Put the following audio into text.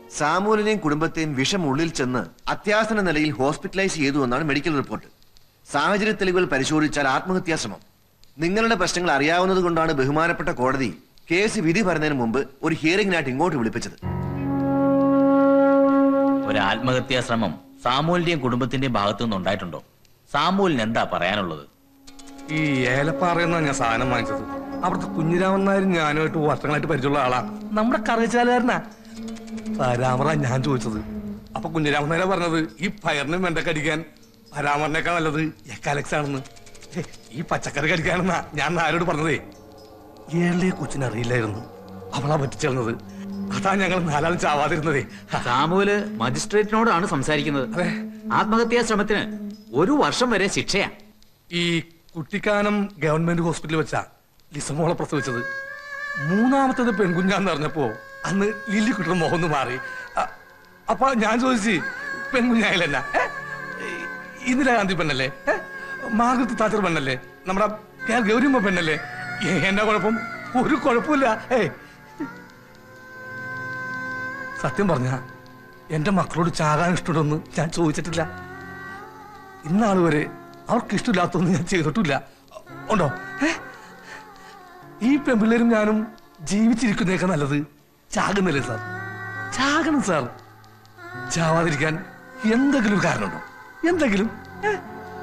സാമൂലിനെയും കുടുംബത്തെയും വിഷം ഉള്ളിൽ ചെന്ന് അത്യാസന നിലയിൽ ഹോസ്പിറ്റലൈസ് ചെയ്തു എന്നാണ് മെഡിക്കൽ റിപ്പോർട്ട് സാഹചര്യ തെളിവുകൾ പരിശോധിച്ചാൽ ആത്മഹത്യാ ശ്രമം നിങ്ങളുടെ പ്രശ്നങ്ങൾ അറിയാവുന്നത് കൊണ്ടാണ് ബഹുമാനപ്പെട്ട കോടതി കേസ് വിധി പറയുന്നതിന് മുമ്പ് ഒരു ഹിയറിംഗിനായിട്ട് ഇങ്ങോട്ട് വിളിപ്പിച്ചത് ഒരു ആത്മഹത്യാ ശ്രമം സാമൂലിന്റെയും കുടുംബത്തിന്റെയും ഭാഗത്തു നിന്ന് ഉണ്ടായിട്ടുണ്ടോ സാമൂലിന് എന്താ പറയാനുള്ളത് ഈ ഏലപ്പാറയെന്നാണ് ഞാൻ സാധനം വാങ്ങിച്ചത് അവിടുത്തെ കുഞ്ഞിരാമൻ നായരും ഞാനുമായിട്ട് വർഷങ്ങളായിട്ട് പരിചയമുള്ള ആളാ നമ്മുടെ കറിച്ചാലുകാരനാ പരാമറ ഞാൻ ചോദിച്ചത് അപ്പൊ കുഞ്ഞിരാമൻ നായരാ പറഞ്ഞത് ഈ പയറിന് വെണ്ടക്കടിക്കാൻ പരാമറിനേക്കാൾ നല്ലത് എക്കാലക്സ് ആണെന്ന് ഹേ, ഈ പച്ചക്കറി കടിക്കാനെന്നാ ഞാൻ നായരോട് പറഞ്ഞതേ ഏളിയെ കൊച്ചിനെ അറിയില്ലായിരുന്നു അവളാ പറ്റിച്ചേർന്നത് അതാ ഞങ്ങൾ നാലാളും ചാവാതിരുന്നതേ സാമൂല് മജിസ്ട്രേറ്റിനോടാണ് സംസാരിക്കുന്നത് അതെ ആത്മഹത്യാ ശ്രമത്തിന് ഒരു വർഷം വരെ ശിക്ഷയാ ഈ കുട്ടിക്കാനം ഗവൺമെന്റ് ഹോസ്പിറ്റലിൽ വെച്ചാ ലിസമോളെ പ്രസവിച്ചത് മൂന്നാമത്തത് പെൺകുഞ്ഞാന്ന് പറഞ്ഞപ്പോ അന്ന് ലില്ലിക്കുട്ടിയുടെ മുഖം ഒന്ന് മാറി അ- അപ്പൊ ഞാൻ ചോദിച്ചു പെൺകുഞ്ഞായാലല്ല ഇന്ദിരാഗാന്ധി പെണ്ണല്ലേ ഏ? മാർഗരറ്റ് താച്ചർ പെണ്ണല്ലേ നമ്മുടെ കെ ആർ ഗൗരിയമ്മ പെണ്ണല്ലേ ഏ, എന്നാ കുഴപ്പം ഒരു കുഴപ്പമില്ല ഏ സത്യം പറഞ്ഞ എന്റെ മക്കളോട് ചാകാൻ ഇഷ്ടമുണ്ടെന്ന് ഞാൻ ചോദിച്ചിട്ടില്ല ഇന്നാൾ വരെ അവർക്ക് ഇഷ്ടമില്ലാത്തൊന്നും ഞാൻ ചെയ്തിട്ടില്ല ഉണ്ടോ ഏ? ഈ പെൺപിള്ളേരും ഞാനും ജീവിച്ചിരിക്കുന്നേക്കാൾ നല്ലത് ചാകുന്നില്ലേ സാർ ചാകണം സാർ ചാവാതിരിക്കാൻ എന്തെങ്കിലും ഒരു കാരണമുണ്ടോ എന്തെങ്കിലും ഏ?